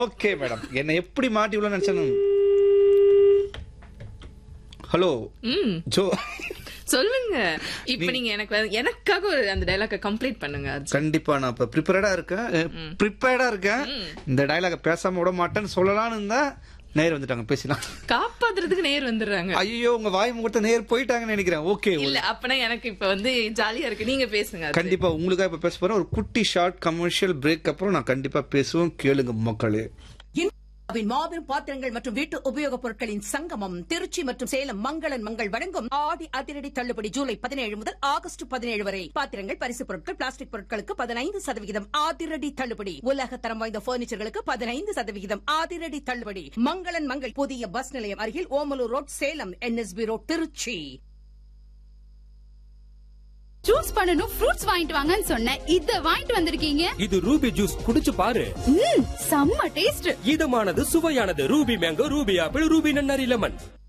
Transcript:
Okay madam என்னை எப்படி மாட்டி விட நினைச்சேன் ஹலோ ம் ஜோ சொல்லுங்க இப்ப நீங்க எனக்கு வந்து- எனக்காக ஒரு அந்த டைலாக கம்ப்ளீட் பண்ணுங்க அர்ஜுன். கண்டிப்பா நான் இப்ப ப்ரிப்பேர்டா இருக்கேன் ப்ரிப்பேர்டா இருக்கேன் இந்த டயலாக பேசாம விட மாட்டேன்னு சொல்லலாம்னு இருந்தா நேர் வந்துட்டாங்க பேசலாம் காப்பாத்துறதுக்கு நேர் வந்துடுறாங்க ஐயோ உங்க வாய் முகூர்த்த நேர் போயிட்டாங்கன்னு நினைக்கிறேன் ஓகே இல்ல அப்பனா எனக்கு இப்ப வந்து ஜாலியா இருக்கு நீங்க பேசுங்க அர்ஜுன். கண்டிப்பா உங்களுக்காக இப்ப பேச போறேன் ஒரு குட்டி ஷார்ட் கமர்ஷியல் பிரேக் அப்புறம் நான் கண்டிப்பா பேசுவேன் கேளுங்க மக்களே இந்தியாவின் மாபெரும் பாத்திரங்கள் மற்றும் வீட்டு உபயோகப் பொருட்களின் சங்கமம் திருச்சி மற்றும் சேலம் மங்களன் மங்கள் வழங்கும் ஆடி அதிரடி தள்ளுபடி ஜூலை பதினேழு முதல் ஆகஸ்ட் பதினேழு வரை பாத்திரங்கள் பரிசு பொருட்கள் பிளாஸ்டிக் பொருட்களுக்கு பதினைந்து சதவிகிதம் அதிரடி தள்ளுபடி உலக தரம் வாய்ந்த பர்னிச்சர்களுக்கு பதினைந்து சதவிகிதம் அதிரடி தள்ளுபடி மங்களன் மங்கள் புதிய பஸ் நிலையம் அருகில் Omalur road Salem NSP road Trichy juice பண்ணனும் ஃப்ரூட்ஸ் வாங்கிட்டு வாங்கன்னு சொன்னேன் இத வாங்கிட்டு வந்திருக்கீங்க இது ரூபி ஜூஸ் குடிச்சு பாரு ம் செம்ம டேஸ்ட் இதமானது சுவையானது Ruby mango Ruby apple Ruby நன்னாரி லெமன்